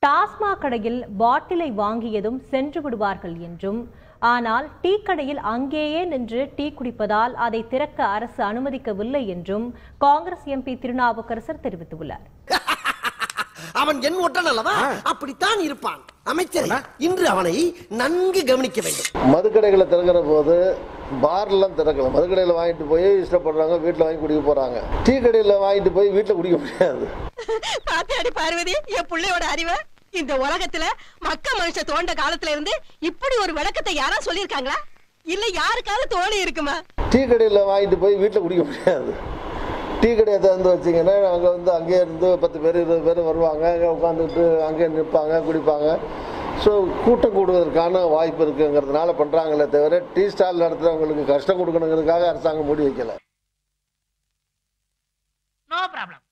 டாஸ்மாக் கடையில் பாட்டிலை வாங்கியதும் சென்று விடுவார்கள் என்றும் ஆனால் டீ கடையில் அங்கேயே நின்று டீ குடிப்பதால் அதை திறக்க அரசு அனுமதிக்கவில்லை என்றும் காங்கிரஸ் எம்பி திருநாவுக்கரசர் தெரிவித்துள்ளார் அவன் என் ஒற்றன் அல்லவா அப்படித்தான் இருப்பான் அமைச்சர் இன்று அவனை நன்கு கவனிக்க வேண்டும் மதுக்கடைகளை திறக்கிற போது பார்லாம் திறக்கல மதுக்கடையில் வாங்கிட்டு போய் இஷ்டப்படுறாங்க வீட்டில் வாங்கி குடிக்க போறாங்க டீ கடையில் வாங்கிட்டு போய் வீட்டில் குடிக்க முடியாது பாத்தியாடி பார்வதி என் புள்ளையோட அறிவை இந்த உலகத்துல மக்க மனுஷ தோண்ட காலத்துல இருந்து இப்படி ஒரு விளக்கத்தை யாரா சொல்லிருக்காங்களா இல்ல யாருக்காவது தோணி இருக்குமா டீ கடையில் வாங்கிட்டு போய் வீட்டில் குடிக்க முடியாது டீ கடையை திறந்து வச்சிங்கன்னா அங்கே வந்து அங்கேயே இருந்து பத்து பேர் இருபது பேர் வருவாங்க அங்கே உட்காந்துக்கிட்டு அங்கேயே நிற்பாங்க குடிப்பாங்க ஸோ கூட்டம் கூடுவதற்கான வாய்ப்பு இருக்குங்கிறதுனால பண்ணுறாங்களே தவிர டீ ஸ்டால் நடத்துகிறவங்களுக்கு கஷ்டம் கொடுக்கணுங்கிறதுக்காக அரசாங்கம் மூடி வைக்கல நோ ப்ராப்ளம்